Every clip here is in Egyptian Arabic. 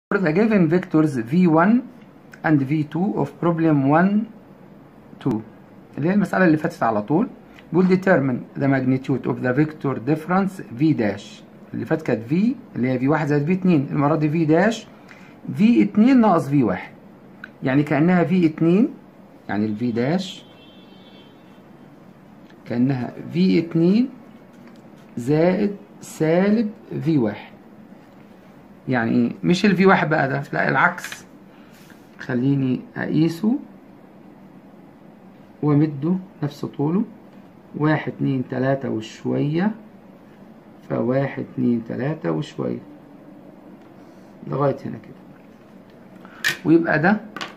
For the given vectors v1 and v2 of problem 1 2 اللي هي المسألة اللي فاتت على طول بيقول determine the magnitude of the vector difference v dash اللي فات كانت v اللي هي v1 زائد v2 المرة دي v dash v2 ناقص v1 يعني كأنها v2 يعني ال v dash كأنها v2 زائد سالب v1 يعني ايه مش ال v1 بقى ده لا العكس خليني اقيسه وامده نفس طوله واحد اتنين تلاتة وشوية فواحد اتنين تلاتة وشوية لغاية هنا كده ويبقى ده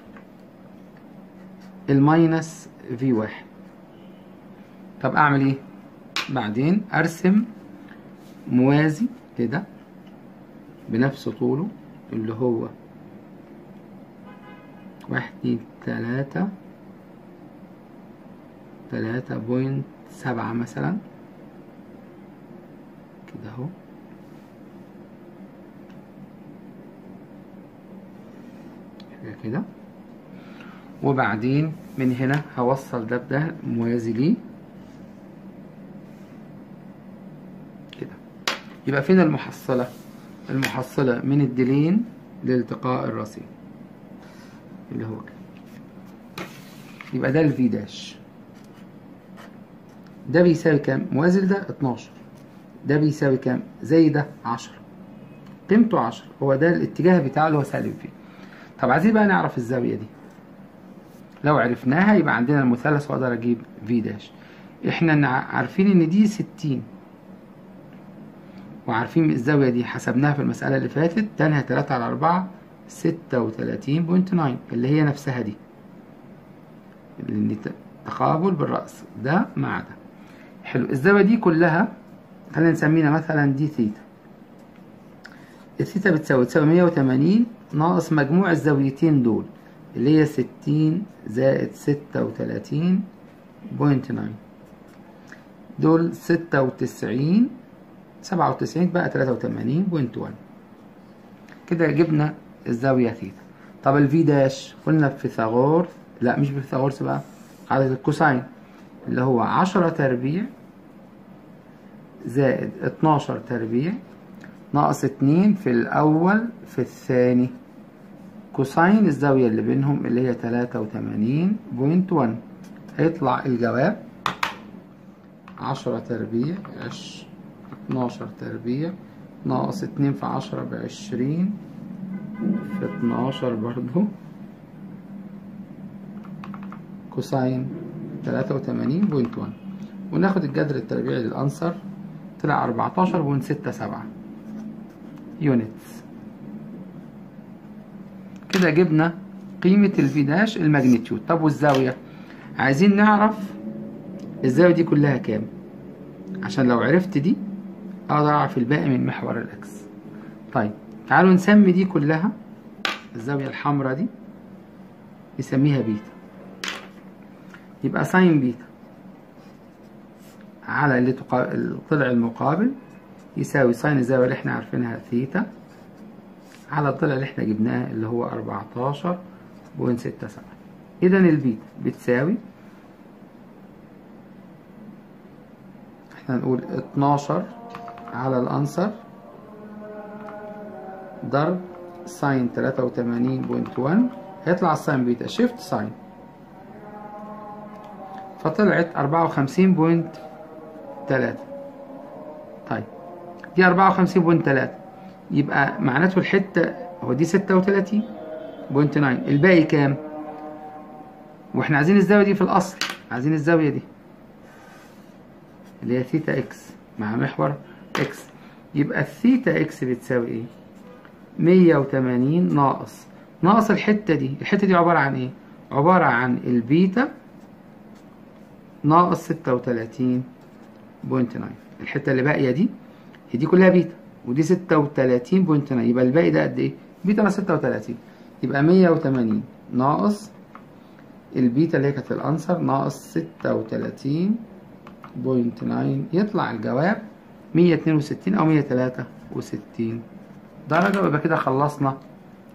الماينس في واحد طب اعمل ايه بعدين ارسم موازي كده بنفس طوله اللي هو واحد اتنين تلاتة تلاتة بوينت سبعة مثلا كده اهو حاجة كده وبعدين من هنا هوصل ده بده موازي ليه كده يبقى فين المحصلة المحصلة من الديلين لالتقاء الراسين اللي هو كده يبقى ده الفي داش ده بيساوي كام موازي ده 12 ده بيساوي كام زي ده 10 قيمته 10 هو ده الاتجاه بتاعه اللي هو سالب فيه طب عايزين بقى نعرف الزاوية دي لو عرفناها يبقى عندنا المثلث واقدر اجيب في داش احنا عارفين ان دي 60 وعارفين الزاوية دي حسبناها في المسألة اللي فاتت تانية 3 على 4 36.9 اللي هي نفسها دي اللي تقابل بالرأس ده مع ده حلو الزاوية دي كلها خلينا نسميها مثلا دي ثيتا الثيتا بتساوي تساوي 180 ناقص مجموع الزاويتين دول اللي هي 60 زائد 36.9 دول 96 97 بقى 83.1 كده جبنا الزاوية ثيتا طب الفي داش قلنا بفيثاغورس لا مش بفيثاغورس بقى عدد الكوساين اللي هو 10 تربيع زائد 12 تربيع ناقص 2 في الأول في الثاني كوساين الزاوية اللي بينهم اللي هي 83.1 هيطلع الجواب 10 تربيع عش 12 تربيع ناقص 2 في 10 بعشرين في 12 برضو كوساين 83.1 وناخد الجذر التربيعي للأنصر طلع 14.67 يونتس كده جبنا قيمة الفي داش الماجنتيود طب والزاوية عايزين نعرف الزاوية دي كلها كام عشان لو عرفت دي اقدر اعرف الباقي من محور الاكس طيب تعالوا نسمي دي كلها الزاوية الحمراء دي نسميها بيتا يبقى ساين بيتا على اللي الضلع المقابل يساوي ساين الزاوية اللي احنا عارفينها ثيتا على الضلع اللي احنا جبناه اللي هو 14.67 اذا البيتا بتساوي احنا نقول 12 على الأنصر ضرب ساين 83.1 هيطلع الساين بيتا شيفت ساين فطلعت 54.3 طيب دي 54.3 يبقى معناته الحتة هو دي 36.9 الباقي كام؟ واحنا عايزين الزاوية دي في الأصل عايزين الزاوية دي اللي هي ثيتا اكس مع محور اكس يبقى الثيتا اكس بتساوي ايه؟ 180 ناقص ناقص الحتة دي الحتة دي عبارة عن ايه؟ عبارة عن البيتا ناقص 36.9 الحتة اللي باقية دي هي دي كلها بيتا ودي 36.9 يبقى الباقي ده قد ايه؟ بيتا ناقص 36 يبقى 180 ناقص البيتا اللي هي كانت في الأنصر ناقص 36 بوينت 9 يطلع الجواب 162 أو 163 درجة ويبقى كده خلصنا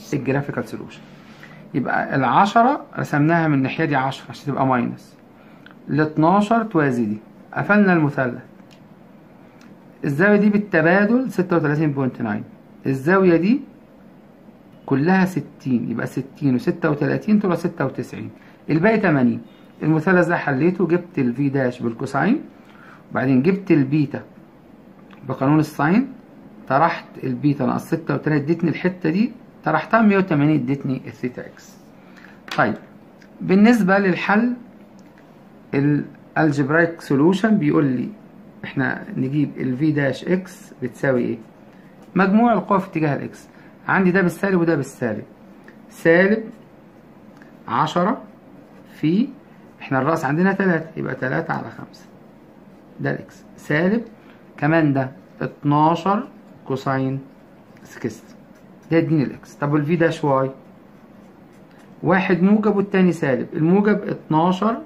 الجرافيكال سولوشن يبقى العشرة رسمناها من الناحية دي عشرة عشان تبقى ماينس ال 12 توازي دي قفلنا المثلث الزاوية دي بالتبادل 36.9 الزاوية دي كلها 60 يبقى 60 و36 تبقى 96 الباقي 80 المثلث ده حليته جبت الفي داش بالكوساين وبعدين جبت البيتا بقانون الساين طرحت البيتا ناقص 36 ادتني الحتة دي طرحتها 180 ادتني الثيتا اكس طيب بالنسبة للحل الالجبرايك سولوشن بيقول لي احنا نجيب الفي داش اكس بتساوي ايه مجموع القوى في اتجاه الاكس عندي ده بالسالب وده بالسالب سالب عشرة في احنا الرأس عندنا تلاتة يبقى تلاتة على خمسة ده الاكس سالب كمان ده اتناشر كوساين سكست ده يديني الاكس طب والفي داش واي واحد موجب والتاني سالب الموجب اتناشر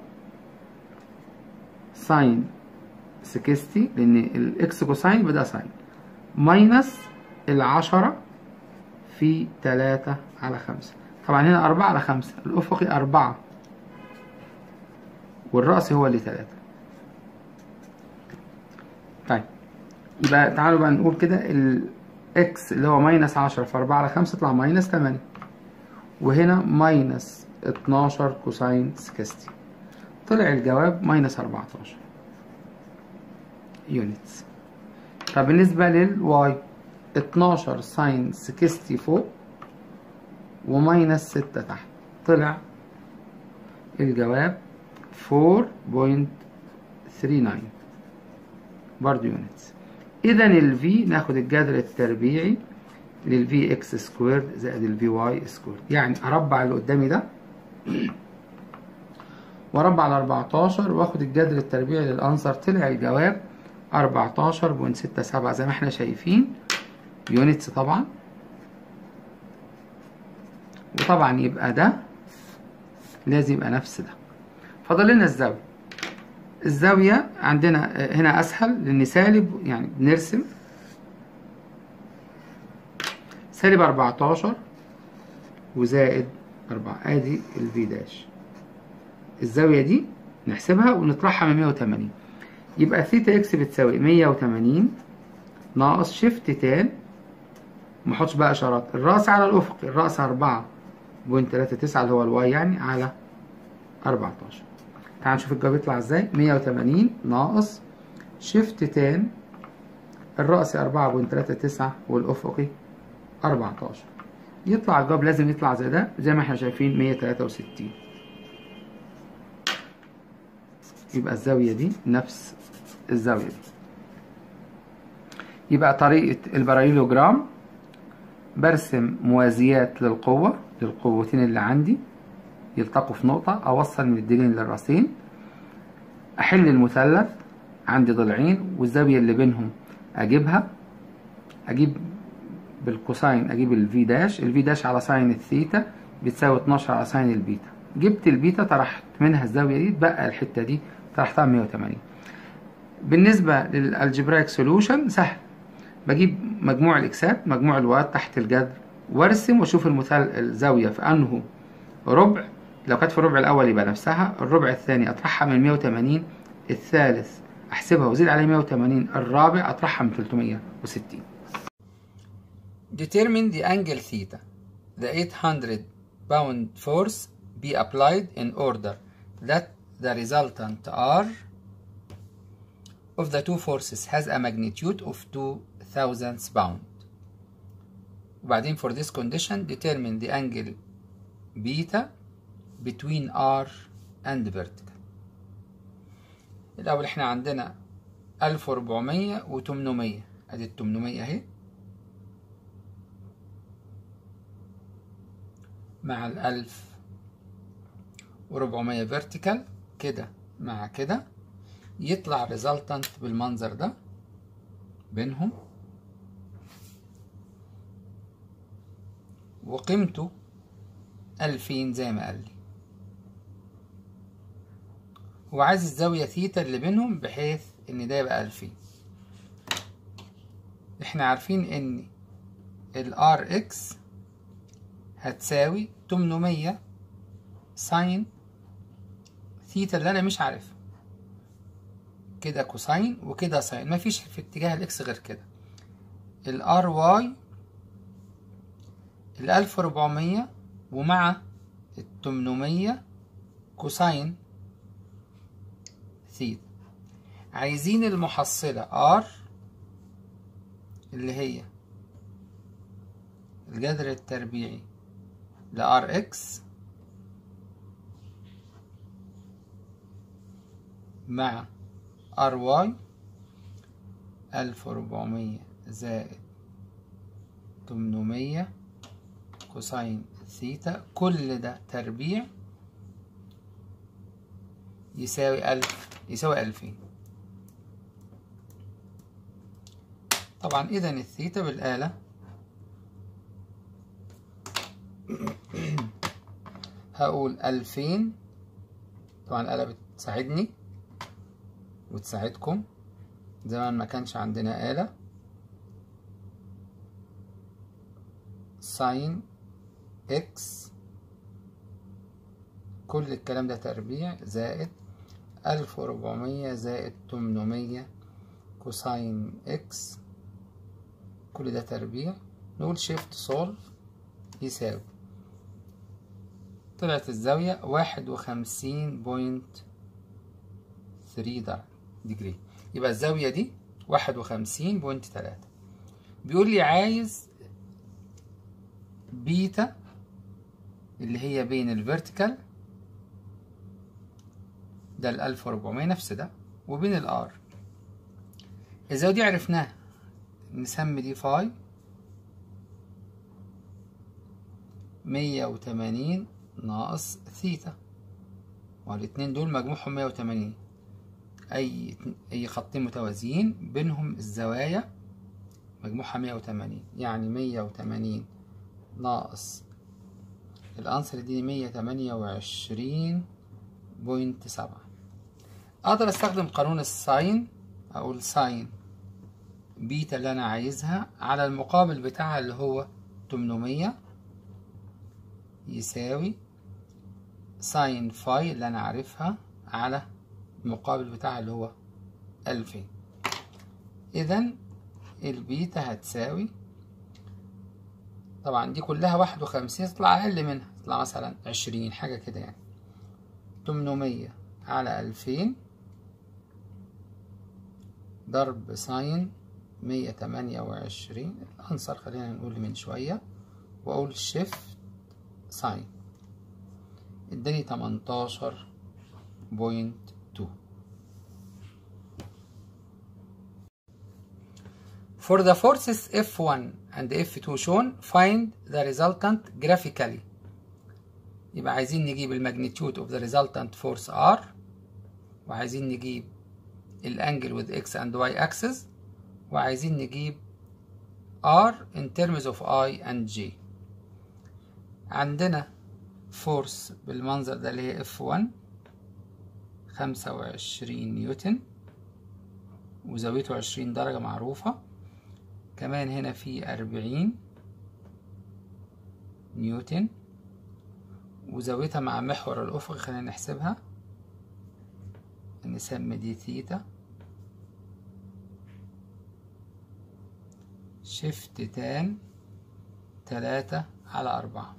ساين سكستي لان الاكس كوساين يبقى ده ساين ماينس العشرة في تلاتة على خمسة طبعا هنا أربعة على خمسة الأفقي أربعة والرأس هو اللي تلاتة طيب يبقى تعالوا بقى نقول كده الإكس اللي هو ماينس عشرة في أربعة على خمسة يطلع ماينس تمانية وهنا ماينس اتناشر كوساين سكستي طلع الجواب ماينس أربعتاشر يونتس طب بالنسبة للواي اتناشر ساين سكستي فوق وماينس ستة تحت طلع الجواب فور بوينت ثري ناين برضه يونتس إذا الفي ناخد الجذر التربيعي للفي اكس سكويرد زائد الفي واي سكويرد يعني أربع اللي قدامي ده وأربع على 14 وآخد الجذر التربيعي للأنسر طلع الجواب 14.67 زي ما احنا شايفين يونتس طبعا وطبعا يبقى ده لازم يبقى نفس ده فاضل لنا الزاوية الزاوية عندنا هنا أسهل لأن سالب يعني بنرسم سالب 14 وزائد 4 ادي الفي داش الزاوية دي نحسبها ونطرحها من 180 يبقى ثيتا اكس بتساوي 180 ناقص شيفت تان محطش بقى اشارات الراس على الافق الراس 4 بوينت 39 اللي هو الواي يعني على 14 تعال نشوف الجواب يطلع ازاي 180 ناقص شيفت تان الرأسي 4.39 والأفقي 14 يطلع الجواب لازم يطلع زي ده زي ما احنا شايفين 163 يبقى الزاوية دي نفس الزاوية دي يبقى طريقة الباراليلوجرام برسم موازيات للقوة للقوتين اللي عندي يلتقوا في نقطة أوصل من الديلين للراسين أحل المثلث عندي ضلعين والزاوية اللي بينهم أجيبها أجيب بالكوساين أجيب الفي داش الفي داش على ساين الثيتا بتساوي 12 على ساين البيتا جبت البيتا طرحت منها الزاوية دي بقى الحتة دي طرحتها 180 بالنسبة للالجبرايك سولوشن سهل بجيب مجموع الاكسات مجموع الوايات تحت الجذر وارسم واشوف المثال الزاوية في انه ربع لو كانت في الربع الاول يبقى نفسها الربع الثاني اطرحها من 180 الثالث احسبها وازيد عليه 180 الرابع اطرحها من 360 Determine the angle theta. The 800 pound force be applied in order that the resultant R of the two forces has a magnitude of 2000 pound. وبعدين for this condition determine the angle beta between R and vertical. الأول احنا عندنا 1400 و 800 ادي ال 800 اهي مع ال 1400 فيرتيكال كده مع كده يطلع ريزلتنت بالمنظر ده بينهم وقيمته ألفين زي ما قال لي هو عايز الزاوية ثيتا اللي بينهم بحيث إن ده يبقى ألفين احنا عارفين إن ال RX هتساوي 800 ساين ثيتا اللي انا مش عارفها كده كوساين وكده ساين مفيش في اتجاه الاكس غير كده الار واي ال 1400 ومع ال 800 كوساين ثيتا عايزين المحصلة R اللي هي الجذر التربيعي ل Rx مع Ry ألف وربعمية زائد تمنمية كوساين ثيتا كل ده تربيع يساوي ألف يساوي ألفين طبعا إذا الثيتا بالآلة هقول ألفين طبعا الآلة بتساعدني وتساعدكم زمان ما كانش عندنا آلة ساين إكس كل الكلام ده تربيع زائد ألف وربعمية زائد تمنمية كوساين إكس كل ده تربيع نقول شيفت سولف يساوي طلعت الزاوية واحد وخمسين بوينت ثري درجة ديجري يبقى الزاوية دي واحد وخمسين بوينت تلاتة بيقول لي عايز بيتا اللي هي بين الفيرتيكال ده الألف وربعمية نفس ده وبين الآر الزاوية دي عرفناها نسمي دي فاي مية وتمانين ناقص ثيتا والاتنين دول مجموعهم مية وتمانين أي أي خطين متوازيين بينهم الزوايا مجموعها مية وتمانين يعني مية وتمانين ناقص الأنسر دي مية تمانية وعشرين بوينت سبعة أقدر أستخدم قانون الساين أقول ساين بيتا اللي أنا عايزها على المقابل بتاعها اللي هو تمنمية يساوي ساين فاي اللي أنا عارفها على المقابل بتاعها اللي هو ألفين إذا البيتا هتساوي طبعا دي كلها واحد وخمسين تطلع أقل منها تطلع مثلا عشرين حاجة كده يعني تمنمية على ألفين ضرب ساين مية تمانية وعشرين الأنصر خلينا نقول من شوية وأقول شيفت ساين اداني تمنتاشر بوينت تو For the forces F1 and F2 shown, find the resultant graphically. يبقى عايزين نجيب الماجنتيود of the resultant force R وعايزين نجيب الانجل with x and y axis وعايزين نجيب R in terms of I and J عندنا فورس بالمنظر ده اللي هي F1 خمسة وعشرين نيوتن وزاويته عشرين درجة معروفة كمان هنا في أربعين نيوتن وزاويتها مع محور الأفق خلينا نحسبها نسمي دي ثيتا شيفت تان تلاتة على أربعة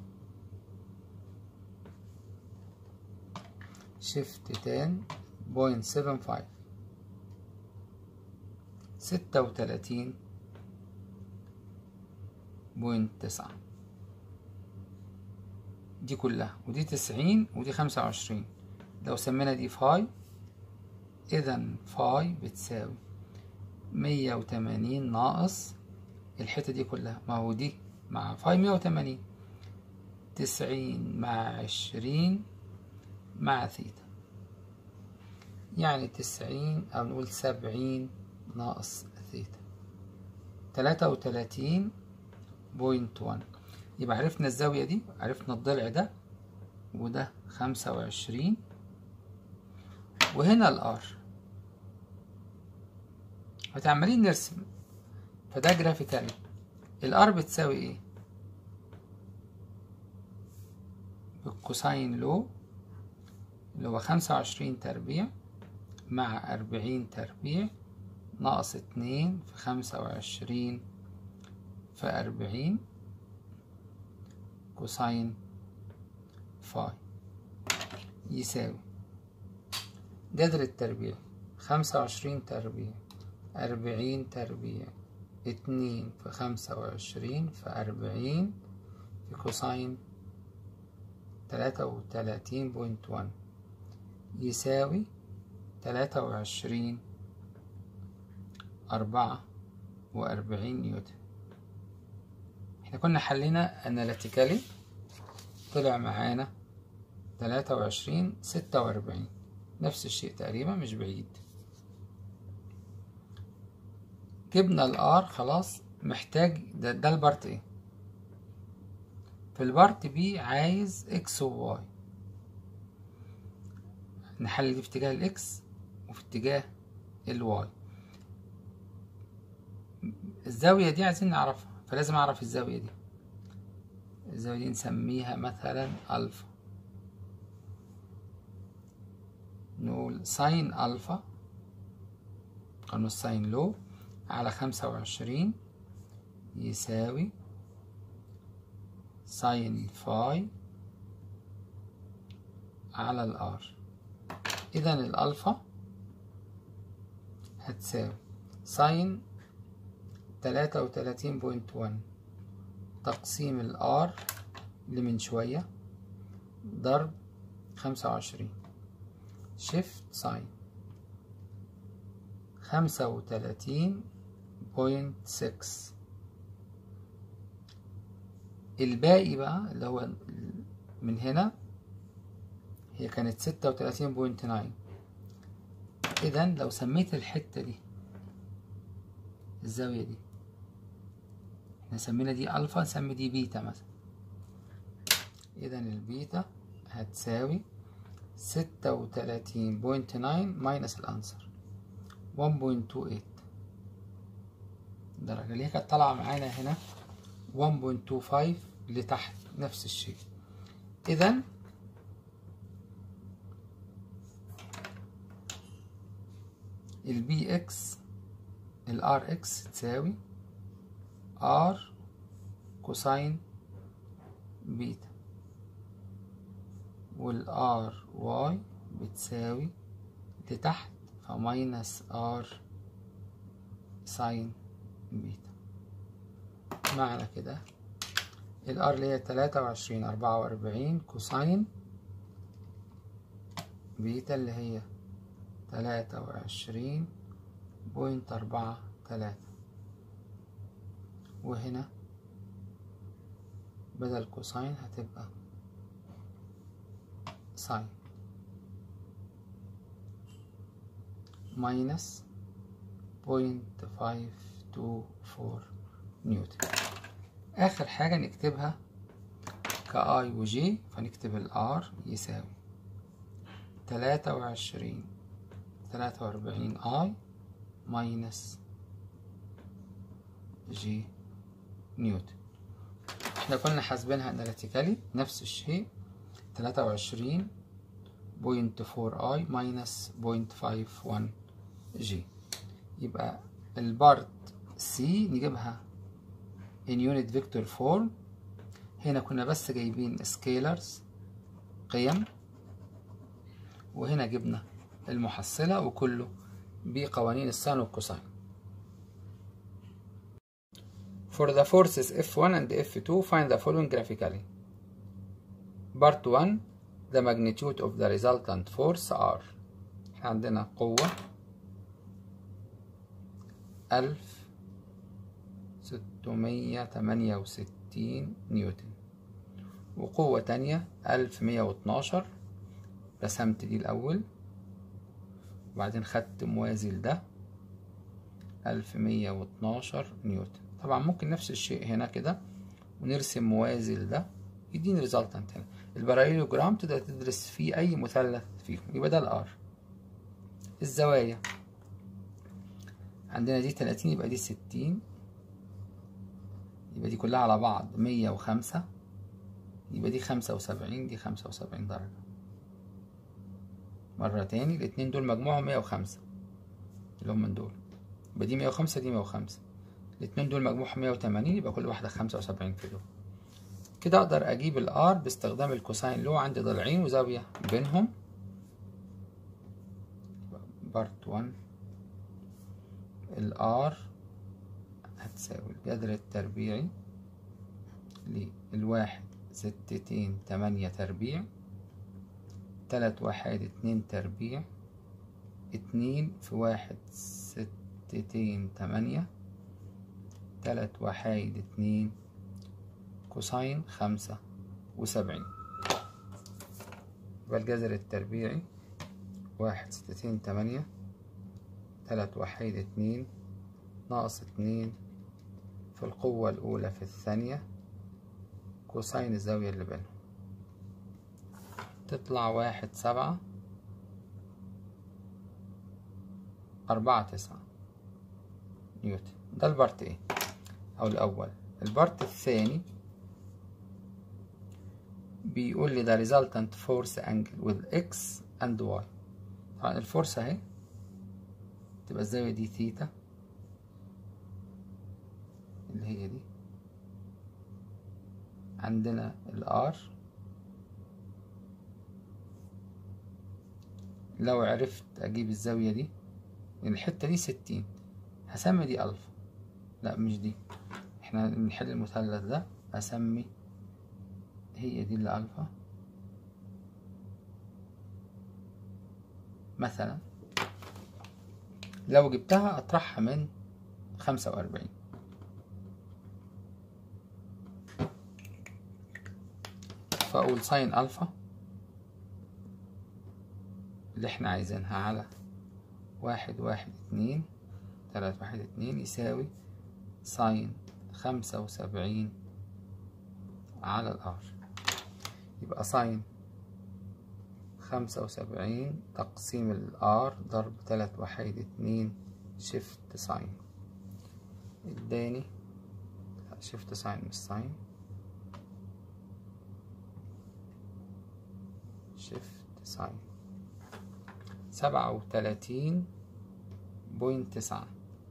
شيفت تان بوينت سفن فايف ستة وتلاتين بوينت تسعة دي كلها ودي تسعين ودي خمسة وعشرين لو سمينا دي فاي إذا فاي بتساوي مية وتمانين ناقص الحتة دي كلها ما هو دي مع فاي مية وتمانين تسعين مع عشرين مع ثيتا يعني تسعين أو نقول سبعين ناقص ثيتا تلاتة وتلاتين بوينت وان يبقى عرفنا الزاوية دي عرفنا الضلع ده وده خمسة وعشرين وهنا الار فتعملين نرسم فده جرافيكالي الار بتساوي ايه الكوساين لو اللي هو خمسة وعشرين تربيع مع أربعين تربيع ناقص اتنين في خمسة وعشرين في أربعين كوساين فاي يساوي جذر التربيع خمسة وعشرين تربيع أربعين تربيع اتنين في خمسة وعشرين في أربعين في كوساين تلاتة وتلاتين بوينت وان يساوي تلاتة وعشرين أربعة وأربعين نيوتن احنا كنا حلينا اناليتيكالي طلع معانا تلاتة وعشرين ستة وأربعين نفس الشيء تقريبا مش بعيد جبنا الار خلاص محتاج ده, ده البارت ايه في البارت بي عايز اكس وواي نحل دي في اتجاه الاكس وفي اتجاه الواي الزاوية دي عايزين نعرفها فلازم اعرف الزاوية دي الزاوية دي نسميها مثلا الفا نقول ساين الفا قانون الساين لو على خمسة وعشرين يساوي ساين فاي على الار اذا الالفا هتساوي ساين تلاتة وتلاتين بوينت وان تقسيم الار اللي من شوية ضرب خمسة وعشرين شيفت ساين خمسة وتلاتين بوينت سكس الباقي بقى اللي هو من هنا هي كانت ستة وتلاتين بوينت ناين إذا لو سميت الحتة دي الزاوية دي احنا سمينا دي ألفا نسمي دي بيتا مثلا إذا البيتا هتساوي ستة وتلاتين بوينت ناين ماينس الأنسر ون بوينت تو ايت الدرجة اللي هي كانت طالعة معانا هنا ون بوينت تو فايف لتحت نفس الشيء إذا البي اكس الار اكس تساوي ار كوساين بيتا والار واي بتساوي لتحت فماينس ار ساين بيتا معنى كده الار اللي هي تلاتة وعشرين أربعة وأربعين كوساين بيتا اللي هي تلاتة وعشرين بوينت أربعة تلاتة وهنا بدل كوساين هتبقى ساين ماينس بوينت فايف تو فور نيوتن آخر حاجة نكتبها كاي وجي فنكتب الار يساوي تلاتة وعشرين تلاتة وأربعين اي ماينس جي نيوتن احنا كنا حاسبينها اناليتيكالي نفس الشيء تلاتة وعشرين بوينت فور اي ماينس بوينت فايف وان جي يبقى البارت سي نجيبها in unit vector form هنا كنا بس جايبين scalars قيم وهنا جبنا المحصلة وكله بقوانين الساين والكوساين For the forces F1 and F2 find the following graphically Part 1 The magnitude of the resultant force are احنا عندنا قوة ألف ستمية تمانية وستين نيوتن وقوة تانية ألف مية واتناشر رسمت دي الأول وبعدين خدت موازي لده ألف مية واتناشر نيوتن طبعا ممكن نفس الشيء هنا كده ونرسم موازي لده يديني ريزلتنت هنا الباراليلوجرام تقدر تدرس فيه أي مثلث فيهم يبقى ده الآر الزوايا عندنا دي تلاتين يبقى دي ستين يبقى دي كلها على بعض مية وخمسة يبقى دي خمسة وسبعين دي خمسة وسبعين درجة مرة تاني الاتنين دول مجموعهم مية وخمسة اللي هم من دول يبقى دي مية وخمسة دي مية وخمسة الاتنين دول مجموعهم مية وتمانين يبقى كل واحدة خمسة وسبعين في دول كده أقدر أجيب الآر باستخدام الكوساين لو عندي ضلعين وزاوية بينهم بارت 1 الآر هتساوي الجذر التربيعي للواحد ستتين تمانية تربيع تلات واحد اتنين تربيع اتنين في واحد ستتين تمانية تلات وحايد اتنين كوساين خمسة وسبعين يبقى الجذر التربيعي واحد ستتين تمانية تلات وحيد اتنين ناقص اتنين في القوة الأولى في الثانية كوساين الزاوية اللي بينهم تطلع واحد سبعة أربعة تسعة نيوتن ده البارت ايه أو الأول البارت الثاني بيقول لي ده resultant force angle with x and y طبعا الفورس اهي تبقى الزاوية دي ثيتا اللي هي دي عندنا الار لو عرفت اجيب الزاوية دي الحتة دي ستين هسمي دي الفا لا مش دي احنا نحل المثلث ده اسمي هي دي اللي الفا مثلا لو جبتها اطرحها من خمسة وأربعين فأقول ساين ألفا اللي احنا عايزينها على واحد واحد اتنين تلاتة واحد اتنين يساوي ساين خمسة وسبعين على الآر يبقى ساين خمسة وسبعين تقسيم الآر ضرب تلات وحيد اتنين شيفت ساين اداني شيفت ساين مش ساين شيفت ساين سبعة وتلاتين بوينت تسعة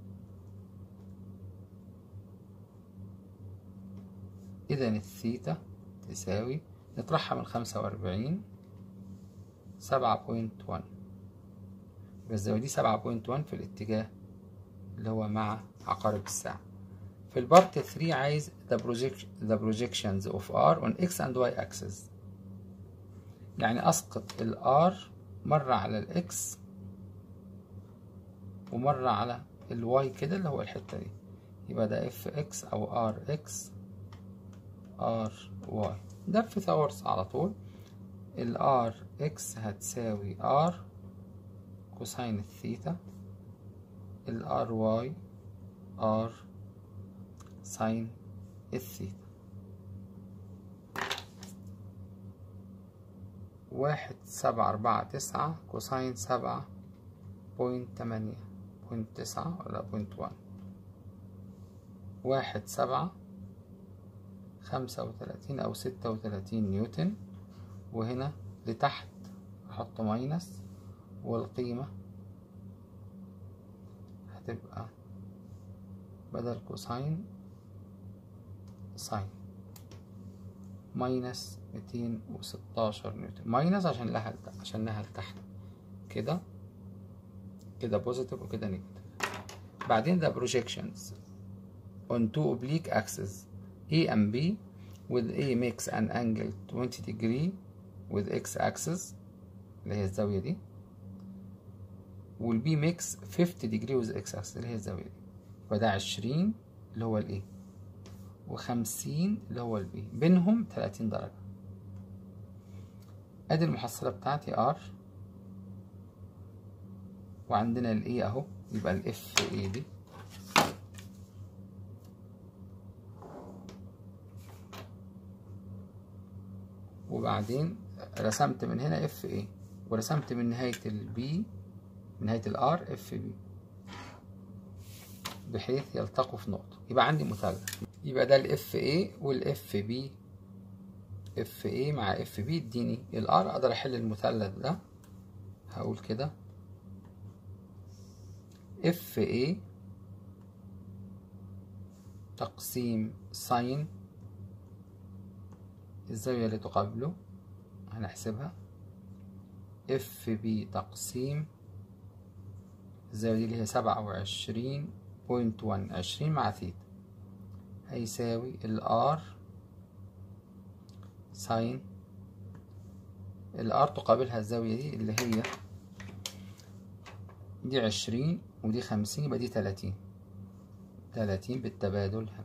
إذا الثيتا تساوي نطرحها من خمسة وأربعين سبعة بوينت وان يبقى الزاوية دي سبعة بوينت وان في الاتجاه اللي هو مع عقارب الساعة في البارت 3 عايز the, project, the projections of R on X and Y axis يعني أسقط ال R مرة على ال X ومرة على ال Y كده اللي هو الحتة دي يبقى ده FX أو RX RY ده في ثورس على طول ال RX هتساوي R كوساين الثيتا ال RY R ساين الثيتا واحد سبعة أربعة تسعة كوساين سبعة بوينت تمانية بوينت تسعة ولا بوينت وان واحد سبعة خمسة وتلاتين أو ستة وتلاتين نيوتن وهنا لتحت أحط ماينس والقيمة هتبقى بدل كوساين ساين ماينس ميتين وستاشر نيوتن ماينس عشان لها عشان لها لتحت كده كده بوزيتيف وكده نيجاتيف بعدين ده projections on two oblique axes A and B with A makes an angle 20 degree with X axis اللي هي الزاوية دي والبي ميكس 50 degree with X axis اللي هي الزاوية دي فده عشرين اللي هو الايه وخمسين اللي هو البي بينهم تلاتين درجة ادي المحصلة بتاعتي ار وعندنا الاي اهو يبقى الاف اي دي وبعدين رسمت من هنا اف اي ورسمت من نهاية البي من نهاية الار اف بي بحيث يلتقوا في نقطة يبقى عندي مثلث يبقى ده الاف اي والاف بي اف اي مع اف بي اديني الار اقدر احل المثلث ده هقول كده اف اي تقسيم ساين الزاوية اللي تقابله هنحسبها اف بي تقسيم الزاوية دي اللي هي سبعة وعشرين بوينت وان عشرين مع ثيتا هيساوي الار ساين الار تقابلها الزاوية دي اللي هي دي عشرين ودي خمسين يبقى دي تلاتين تلاتين بالتبادل هنا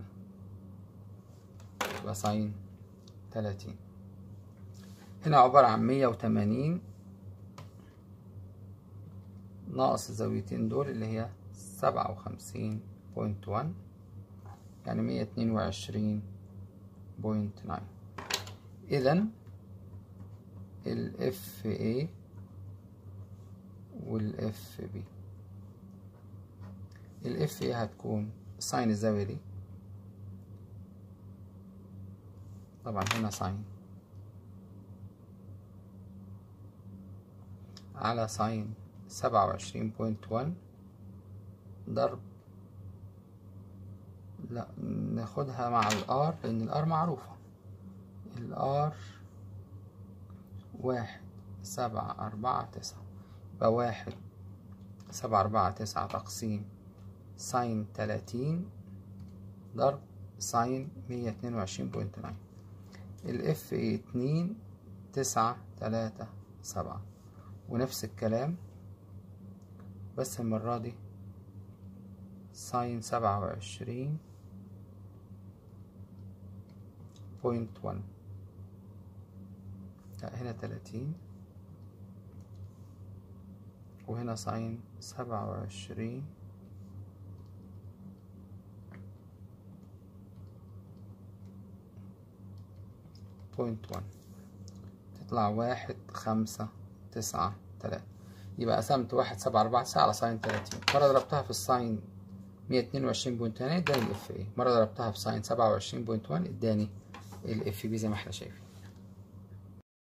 يبقى ساين تلاتين هنا عبارة عن مية وتمانين ناقص الزاويتين دول اللي هي سبعة وخمسين بوينت وان يعني مية اتنين وعشرين بوينت ناين إذا ال FA وال FB ال FA هتكون ساين الزاوية دي طبعا هنا ساين على ساين سبعة وعشرين بوينت وان ضرب لا ناخدها مع الار لأن الار معروفة الار واحد سبعة أربعة تسعة يبقى واحد سبعة أربعة تسعة تقسيم ساين تلاتين ضرب ساين مية اتنين وعشرين بوينت ناين الاف اي اتنين تسعة تلاتة سبعة ونفس الكلام بس المرة دي ساين سبعة وعشرين بوينت وان لا هنا تلاتين وهنا ساين سبعة وعشرين بوينت وان تطلع واحد خمسة تسعة تلاتة يبقى قسمت واحد سبعة أربعة تسعة على ساين تلاتين مرة ضربتها في الساين مية اتنين وعشرين بوينت اداني الاف اي مرة ضربتها في ساين سبعة وعشرين بوينت وان اداني الاف بي زي ما احنا شايفين